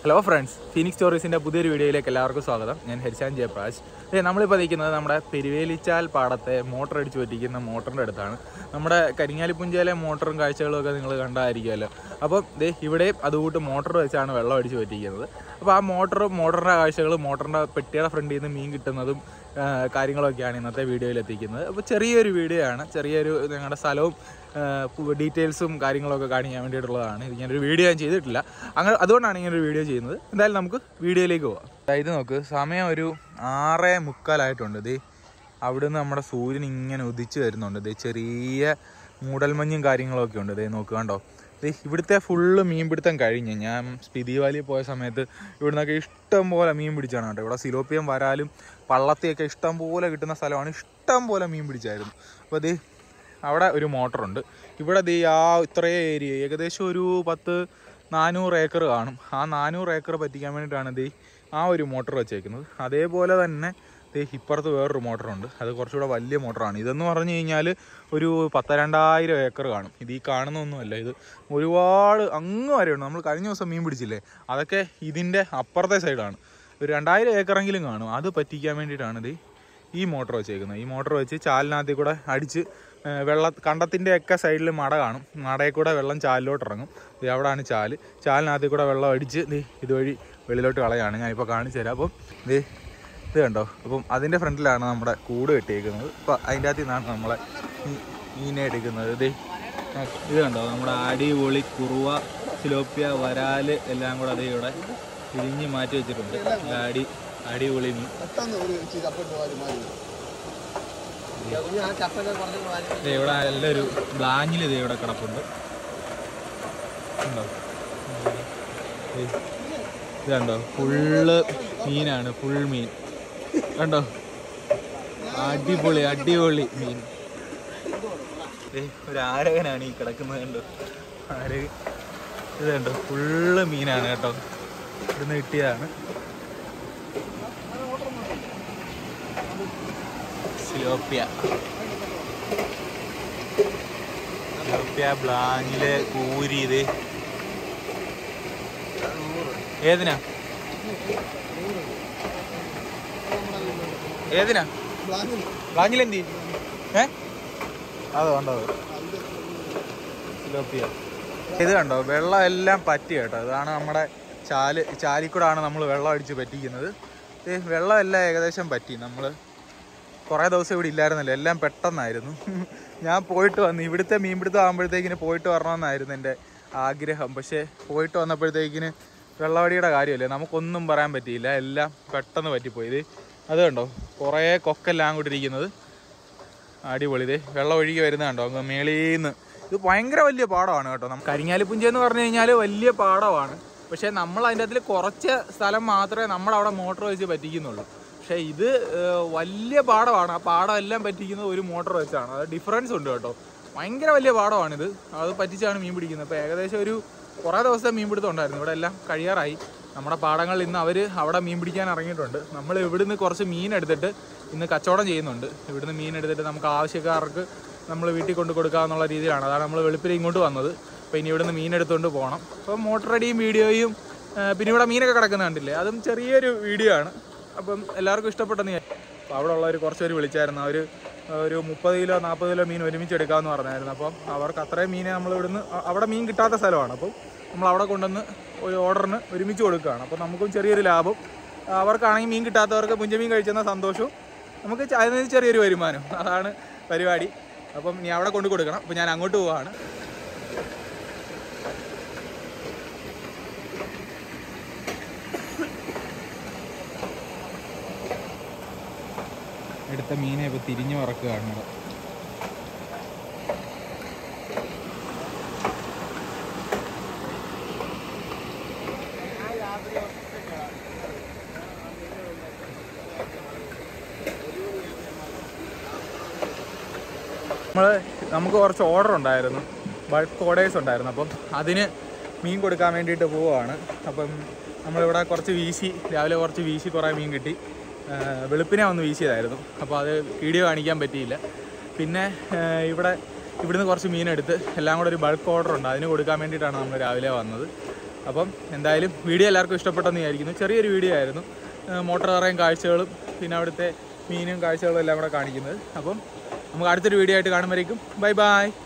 hello friends Phoenix സ്റ്റോറീസിൻ്റെ പുതിയൊരു വീഡിയോയിലേക്ക് എല്ലാവർക്കും സ്വാഗതം ഞാൻ ഹരിശാൻ ജയപ്രാജ് ഏ നമ്മളിപ്പോൾ നിൽക്കുന്നത് നമ്മുടെ പെരുവേലിച്ചാൽ പാടത്തെ മോട്ടർ അടിച്ച് പറ്റിക്കുന്ന മോട്ടറിൻ്റെ അടുത്താണ് നമ്മുടെ കരിങ്ങാലിപ്പുഞ്ചയിലെ മോട്ടറും കാഴ്ചകളും ഒക്കെ നിങ്ങൾ കണ്ടായിരിക്കുമല്ലോ അപ്പോൾ ദേ ഇവിടെയും അതുകൂട്ട് മോട്ടർ വെച്ചാണ് വെള്ളം അടിച്ച് പറ്റിക്കുന്നത് അപ്പോൾ ആ മോട്ടറും മോട്ടറിൻ്റെ കാഴ്ചകളും മോട്ടറിൻ്റെ പെട്ടിയുടെ ഫ്രണ്ടിൽ നിന്ന് മീൻ കിട്ടുന്നതും ആ, കാര്യങ്ങളൊക്കെയാണ് ഇന്നത്തെ വീഡിയോയിൽ എത്തിക്കുന്നത് അപ്പോൾ ചെറിയൊരു വീഡിയോ ആണ് ചെറിയൊരു ഞങ്ങളുടെ സ്ഥലവും ഡീറ്റെയിൽസും കാര്യങ്ങളൊക്കെ കാണിക്കാൻ വേണ്ടിയിട്ടുള്ളതാണ് ഇത് ഞാനൊരു വീഡിയോ ഞാൻ ചെയ്തിട്ടില്ല അങ്ങനെ അതുകൊണ്ടാണ് ഇങ്ങനെ ഒരു വീഡിയോ ചെയ്യുന്നത് എന്തായാലും നമുക്ക് വീഡിയോയിലേക്ക് പോവാം ഇത് നോക്ക് സമയം ഒരു ആറേ മുക്കാലായിട്ടുണ്ട് ഇത് അവിടുന്ന് നമ്മുടെ സൂര്യൻ ഇങ്ങനെ ഉദിച്ചു വരുന്നുണ്ട് ഇത് ചെറിയ മൂടൽമഞ്ഞും കാര്യങ്ങളൊക്കെ ഉണ്ട് ഇത് നോക്ക് കണ്ടോ ദേ ഇവിടുത്തെ ഫുള്ള് മീൻപിടുത്തം കഴിഞ്ഞ് ഞാൻ സ്പിതി വാലിയിൽ പോയ സമയത്ത് ഇവിടുന്നൊക്കെ ഇഷ്ടം പോലെ മീൻ പിടിച്ചാണ് കേട്ടോ ഇവിടെ സിലോപ്പിയം വരാലും പള്ളത്തിയൊക്കെ ഇഷ്ടം പോലെ കിട്ടുന്ന സ്ഥലമാണ് ഇഷ്ടം പോലെ മീൻ പിടിച്ചായിരുന്നു അപ്പോൾ അത് അവിടെ ഒരു മോട്ടറുണ്ട് ഇവിടെ ദേ ആ ഇത്രയും ഏരിയ ഏകദേശം ഒരു പത്ത് നാനൂറ് ഏക്കർ കാണും ആ നാനൂറ് ഏക്കർ പറ്റിക്കാൻ വേണ്ടിയിട്ടാണ് ദേ ആ ഒരു മോട്ടർ വെച്ചേക്കുന്നത് അതേപോലെ തന്നെ ദേ ഇപ്പുറത്ത് വേറൊരു മോട്ടറുണ്ട് അത് കുറച്ചുകൂടെ വലിയ മോട്ടറാണ് ഇതെന്ന് പറഞ്ഞു കഴിഞ്ഞാൽ ഒരു പത്ത് രണ്ടായിരം ഏക്കർ കാണും ഇത് ഈ കാണുന്നൊന്നുമല്ല ഇത് ഒരുപാട് അങ്ങ് വരെയുണ്ട് നമ്മൾ കഴിഞ്ഞ ദിവസം മീൻ പിടിച്ചില്ലേ അതൊക്കെ ഇതിൻ്റെ അപ്പുറത്തെ സൈഡാണ് ഒരു രണ്ടായിരം ഏക്കറെങ്കിലും കാണും അത് പറ്റിക്കാൻ വേണ്ടിയിട്ടാണ് ഇത് ഈ മോട്ടർ വെച്ചേക്കുന്നത് ഈ മോട്ടർ വെച്ച് ചാലിനകത്തിൽ കൂടെ അടിച്ച് ആ, വെള്ള കണ്ടത്തിൻ്റെ ഒക്കെ സൈഡിൽ മട കാണും മടയിൽ കൂടെ വെള്ളം ചാലിലോട്ട് ഇറങ്ങും ദേ അവിടെയാണ് ചാല് ചാലിനകത്തിൽ കൂടെ വെള്ളം അടിച്ച് ദേ ഇതുവഴി വെളിയിലോട്ട് കളയാണ് ഞാനിപ്പോൾ കാണിച്ചു തരാം അപ്പം ദേ ഇത് കണ്ടോ അപ്പം അതിൻ്റെ ഫ്രണ്ടിലാണ് നമ്മുടെ കൂട് കെട്ടിയേക്കുന്നത് അപ്പോൾ അതിൻ്റെ അകത്ത് നിന്നാണ് നമ്മളെ ഈ മീനെ എടുക്കുന്നത് ദേ ആ, ഇത് കണ്ടോ നമ്മുടെ അടിപൊളി കുറുവ സിലോപ്പിയ വരാല് എല്ലാം കൂടെ അതേ ഇവിടെ പിരിഞ്ഞ് മാറ്റി വെച്ചിട്ടുണ്ട് ഇത് അടി അടിപൊളി മീൻ പെട്ടെന്ന് ഒരു ഇച്ചിരി ചപ്പിട്ട് വാരി മാറി ആ ചപ്പൊക്കെ കുറച്ച് മാറി ദേ ഇവിടെ നല്ലൊരു ബ്ലാഞ്ഞിൽ ഇത് ഇവിടെ കിടപ്പുണ്ട് ഉണ്ടോ ദേ, ഇത് കണ്ടോ ഫുള്ള് മീനാണ് ഫുൾ മീൻ കണ്ടോ അടിപൊളി അടിപൊളി മീൻ ദേ, ഒരു ആരകനാണ് ഈ കിടക്കുന്നത് കണ്ടോ ആരകൻ ഇത് കണ്ടോ ഫുള്ള് മീനാണ് കേട്ടോ ഇവിടുന്ന് കിട്ടിയതാണ് സിലോപ്പിയ സിലോപ്പിയ ബ്ലാഞ്ഞില് കൂരി ഇത് ഏതിനാ ഏതിനാ ബ്ലാഞ്ഞിൽ എന്തി ഏ അതോ ഉണ്ടോ സിലോപ്പിയ ഇത് കണ്ടോ വെള്ളം എല്ലാം പറ്റി കേട്ടോ ഇതാണ് നമ്മുടെ ചാല് ചാലിൽ കൂടാണ് നമ്മൾ വെള്ളം അടിച്ച് പറ്റിക്കുന്നത് ഇത് വെള്ളം എല്ലാം ഏകദേശം പറ്റി നമ്മൾ കുറേ ദിവസം ഇവിടെ ഇല്ലായിരുന്നല്ലോ എല്ലാം പെട്ടെന്നായിരുന്നു ഞാൻ പോയിട്ട് വന്നു ഇവിടുത്തെ മീൻപിടുത്തം ആകുമ്പോഴത്തേക്കിന് പോയിട്ട് വരണമെന്നായിരുന്നു എൻ്റെ ആഗ്രഹം പക്ഷേ പോയിട്ട് വന്നപ്പോഴത്തേക്കിന് വെള്ളവടിയുടെ കാര്യമല്ലേ നമുക്കൊന്നും പറയാൻ പറ്റിയില്ല എല്ലാം പെട്ടെന്ന് പറ്റിപ്പോയി ഇത് അത് കണ്ടോ കുറേ കൊക്കെല്ലാം കൂടി ഇരിക്കുന്നത് അടിപൊളി ഇത് വെള്ളം ഒഴുകി വരുന്നത് കണ്ടോ അങ്ങ് മേളീന്ന് ഇത് ഭയങ്കര വലിയ പാടമാണ് കേട്ടോ നമുക്ക് കരിങ്ങാലിപ്പുഞ്ച എന്ന് പറഞ്ഞു കഴിഞ്ഞാൽ വലിയ പാടമാണ് പക്ഷേ നമ്മൾ അതിൻ്റെ അതിൽ കുറച്ച് സ്ഥലം മാത്രമേ നമ്മളവിടെ മോട്ടോർ വെച്ച് പറ്റിക്കുന്നുള്ളൂ പക്ഷേ ഇത് ഏർ, വലിയ പാടമാണ് ആ പാടം എല്ലാം പറ്റിക്കുന്നത് ഒരു മോട്ടോർ വെച്ചാണ് അത് ഡിഫറൻസ് ഉണ്ട് കേട്ടോ ഭയങ്കര വലിയ പാടമാണിത് അത് പറ്റിച്ചാണ് മീൻ പിടിക്കുന്നത് അപ്പോൾ ഏകദേശം ഒരു കുറേ ദിവസത്തെ മീൻ പിടുത്തം ഉണ്ടായിരുന്നു ഇവിടെ എല്ലാം കഴിയാറായി നമ്മുടെ പാടങ്ങളിൽ ഇന്ന് അവർ അവിടെ മീൻ പിടിക്കാൻ ഇറങ്ങിയിട്ടുണ്ട് നമ്മൾ ഇവിടുന്ന് കുറച്ച് മീൻ എടുത്തിട്ട് ഇന്ന് കച്ചവടം ചെയ്യുന്നുണ്ട് ഇവിടുന്ന് മീൻ എടുത്തിട്ട് നമുക്ക് ആവശ്യക്കാർക്ക് നമ്മൾ വീട്ടിൽ കൊണ്ട് കൊടുക്കാമെന്നുള്ള രീതിയിലാണ് അതാണ് നമ്മൾ വെളുപ്പിൽ ഇങ്ങോട്ട് വന്നത് അപ്പോൾ ഇനി ഇവിടുന്ന് മീൻ എടുത്തുകൊണ്ട് പോകണം അപ്പോൾ മോട്ടറടിയും വീഡിയോയും ആ, പിന്നെ ഇവിടെ മീനൊക്കെ കിടക്കുന്ന കണ്ടില്ലേ അതും ചെറിയൊരു വീഡിയോ ആണ് അപ്പം എല്ലാവർക്കും ഇഷ്ടപ്പെട്ടെന്ന് ഞാൻ അപ്പോൾ അവിടെ ഉള്ളവർ കുറച്ച് പേര് വിളിച്ചായിരുന്നു അവർ ഒരു മുപ്പത് കിലോ നാൽപ്പത് കിലോ മീൻ ഒരുമിച്ച് എടുക്കാമെന്ന് പറഞ്ഞായിരുന്നു അപ്പം അവർക്ക് അത്രയും മീനെ നമ്മൾ ഇവിടുന്ന് അ- അവിടെ മീൻ കിട്ടാത്ത സ്ഥലമാണ് അപ്പം നമ്മൾ അവിടെ കൊണ്ടുവന്ന് ഒരു ഓർഡറിന് ഒരുമിച്ച് കൊടുക്കുകയാണ് അപ്പോൾ നമുക്കും ചെറിയൊരു ലാഭം അവർക്കാണെങ്കിൽ മീൻ കിട്ടാത്തവർക്ക് പുഞ്ചമീൻ കഴിച്ചെന്ന സന്തോഷവും നമുക്ക് ച- അതിന് ചെറിയൊരു വരുമാനം അതാണ് പരിപാടി അപ്പം നീ അവിടെ കൊണ്ട് കൊടുക്കണം അപ്പം ഞാൻ അങ്ങോട്ട് പോവാണ് എടുത്ത മീനെ ഇപ്പൊ തിരിഞ്ഞു മറക്കുകയാണ് ഇവിടെ നമ്മൾ നമുക്ക് കുറച്ച് ഓർഡർ ഉണ്ടായിരുന്നു ബൾക്ക് ഓർഡേഴ്സ് ഉണ്ടായിരുന്നു അപ്പം അതിന് മീൻ കൊടുക്കാൻ വേണ്ടിയിട്ട് പോവുകയാണ് അപ്പം നമ്മളിവിടെ കുറച്ച് വീശി രാവിലെ കുറച്ച് വീശി കുറേ മീൻ കിട്ടി ആ, വെളുപ്പിനെ വന്ന് വീശിയതായിരുന്നു അപ്പോൾ അത് വീഡിയോ കാണിക്കാൻ പറ്റിയില്ല പിന്നെ ആ, ഇവിടെ ഇവിടുന്ന് കുറച്ച് മീനെടുത്ത് എല്ലാം കൂടെ ഒരു ബൾക്ക് ഓർഡർ ഉണ്ട് അതിന് കൊടുക്കാൻ വേണ്ടിയിട്ടാണ് നമ്മൾ രാവിലെ വന്നത് അപ്പം എന്തായാലും വീഡിയോ എല്ലാവർക്കും ഇഷ്ടപ്പെട്ടെന്ന് വിചാരിക്കുന്നു ചെറിയൊരു വീഡിയോ ആയിരുന്നു മോട്ടോർ കറയും കാഴ്ചകളും പിന്നെ അവിടുത്തെ മീനും കാഴ്ചകളും എല്ലാം കൂടെ കാണിക്കുന്നത് അപ്പം നമുക്ക് അടുത്തൊരു വീഡിയോ ആയിട്ട് കാണുമ്പോഴേക്കും ബൈ ബൈ